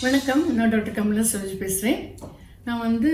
வணக்கம் நான் டாக்டர் கமலா சரோஜ் பேசுகிறேன் நான் வந்து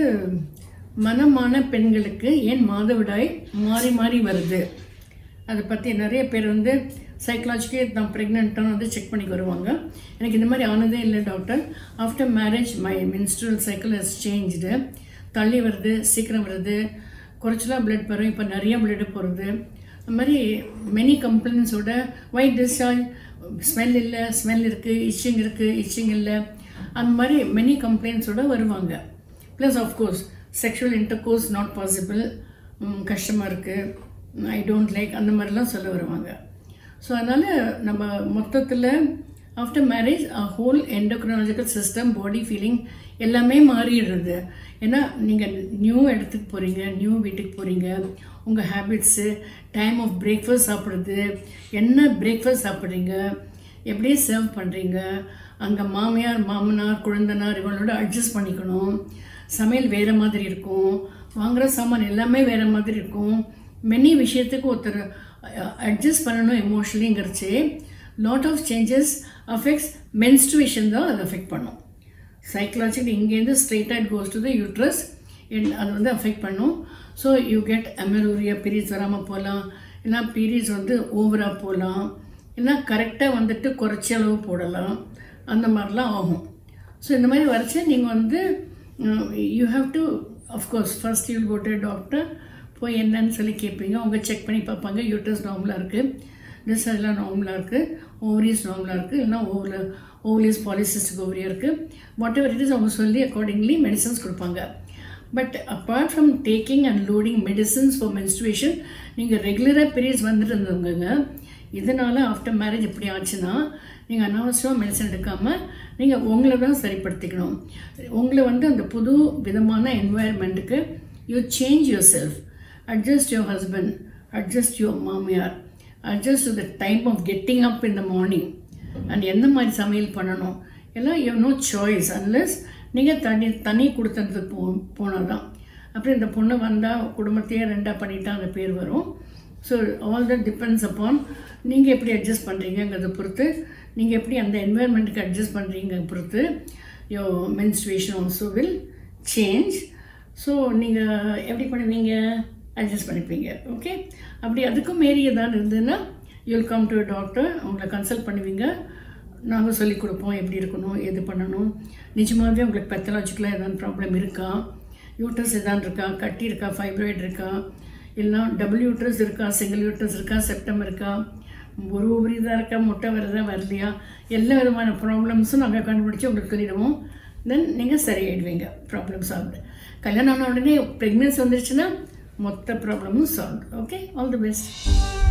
மனமான பெண்களுக்கு ஏன் மாதவிடாய் மாறி மாறி வருது அதை பற்றி நிறைய பேர் வந்து சைக்கலாஜிக்கே நான் ப்ரெக்னென்ட்டான வந்து செக் பண்ணி வருவாங்க எனக்கு இந்த மாதிரி ஆனதே இல்லை doctor after marriage my menstrual cycle has changed தள்ளி வருது சீக்கிரம் வருது குறைச்சலாக பிளட் வரும் இப்போ நிறைய பிளட் போகிறது அந்த மாதிரி மெனி கம்ப்ளைண்ட்ஸோட ஒயிட் டிஸ்சார்ஜ் ஸ்மெல் இல்லை ஸ்மெல் இருக்குது இச்சிங் இருக்குது இச்சிங் இல்லை அந்த மாதிரி மெனி கம்ப்ளைண்ட்ஸோட வருவாங்க plus of course sexual intercourse not possible கஷ்டமாக இருக்குது ஐ டோன்ட் லைக் அந்த மாதிரிலாம் சொல்ல வருவாங்க ஸோ அதனால் நம்ம மொத்தத்தில் after marriage whole endocrinological system body feeling எல்லாமே மாறிடுறது ஏன்னா நீங்கள் நியூ இடத்துக்கு போகிறீங்க நியூ வீட்டுக்கு போகிறீங்க உங்கள் ஹேபிட்ஸு டைம் ஆஃப் பிரேக்ஃபாஸ்ட் சாப்பிட்றது என்ன பிரேக்ஃபாஸ்ட் சாப்பிட்றீங்க எப்படி சர்வ் பண்ணுறீங்க அங்கே மாமியார் மாமனார் குழந்தனார் இவங்களோட அட்ஜஸ்ட் பண்ணிக்கணும் சமையல் வேறு மாதிரி இருக்கும் வாங்குகிற சாமான் எல்லாமே வேறு மாதிரி இருக்கும் மெனி விஷயத்துக்கு ஒருத்தர் அட்ஜஸ்ட் பண்ணணும் எமோஷனலிங்கிறச்சு lot of changes affects menstruation தான் அது அஃபெக்ட் பண்ணும் சைக்கலாஜிக்கல் இங்கேருந்து ஸ்ட்ரெயிட்டாக it goes to the uterus அது வந்து அஃபெக்ட் பண்ணும் so you get amenorrhoea periods வராமல் போகலாம் இல்லைனா பீரியட்ஸ் வந்து ஓவராக போகலாம் இல்லைனா கரெக்டாக வந்துட்டு குறைச்ச அளவு போடலாம் அந்த மாதிரிலாம் ஆகும் ஸோ இந்த மாதிரி வரைச்சு நீங்கள் வந்து you have to of course first you go to doctor போய் என்னன்னு சொல்லி கேட்பீங்க அவங்க செக் பண்ணி பார்ப்பாங்க யூட்ரஸ் நார்மலாக இருக்குது டிஸ் எல்லாம் நார்மலாக இருக்குது ஓவரிஸ் நார்மலாக இருக்குது இல்லைனா ஓவல ஓவலிஸ் பாலிசிஸ்டிக் ஓவரியாக இருக்குது வாட் எவர் இட் இஸ் அவங்க சொல்லி அக்கார்டிங்லி மெடிசன்ஸ் கொடுப்பாங்க but apart from taking and loading medicines for menstruation நீங்கள் ரெகுலராக பீரியட்ஸ் வந்துட்டு இருந்தவங்க இதனால் ஆஃப்டர் மேரேஜ் இப்படி ஆச்சுன்னா நீங்கள் அனாவசியமாக மெடிசன் எடுக்காமல் நீங்கள் உங்களை தான் சரிப்படுத்திக்கணும் உங்களை வந்து அந்த புது விதமான என்வாயர்மெண்ட்டுக்கு you change yourself adjust your husband adjust your மாமியார் adjust the time of getting up in the morning and எந்த மாதிரி சமையல் பண்ணணும் எல்லாம் யூ நோ சாய்ஸ் அன்லெஸ் நீங்கள் தனி தனி கொடுத்ததுக்கு போ போனால் தான் அப்புறம் இந்த பொண்ணு வந்தால் குடும்பத்தையே ரெண்டாக பண்ணிட்டா அந்த பேர் வரும் so all that depends upon நீங்கள் எப்படி அட்ஜஸ்ட் பண்ணுறீங்கிறத பொறுத்து நீங்கள் எப்படி அந்த என்வாயர்மெண்ட்டுக்கு அட்ஜஸ்ட் பண்ணுறீங்க பொறுத்து your menstruation also will change so நீங்கள் எப்படி பண்ணுவீங்க அட்ஜஸ்ட் பண்ணிப்பீங்க ஓகே அப்படி அதுக்கும் மீறி ஏதாவது இருந்ததுன்னா யூல் கம் டு டாக்டர் அவங்கள கன்சல்ட் பண்ணுவீங்க நாங்கள் சொல்லிக் கொடுப்போம் எப்படி இருக்கணும் எது பண்ணணும் நிஜமாகவே உங்களுக்கு பெத்தலாஜிக்கலாக ஏதாவது ப்ராப்ளம் இருக்கா யூட்ரஸ் எதாவது இருக்கா கட்டி இருக்கா ஃபைப்ராய்டு இருக்கா இல்லைனா டபுள் யூட்ரஸ் இருக்கா சிங்கிள் யூட்ரஸ் இருக்கா செப்டம் இருக்கா ஒரு ஓவரி தான் இருக்கா முட்டை வருதா வரலையா எல்லா விதமான ப்ராப்ளம்ஸும் நாங்கள் கண்டுபிடிச்சி உங்களுக்கு சொல்லிடுவோம் தென் நீங்கள் சரியாயிடுவீங்க ப்ராப்ளம் சால்வ் கல்யாணம் ஆன உடனே ப்ரெக்னென்சி வந்துருச்சுன்னா மொத்த ப்ராப்ளமும் solve okay all the best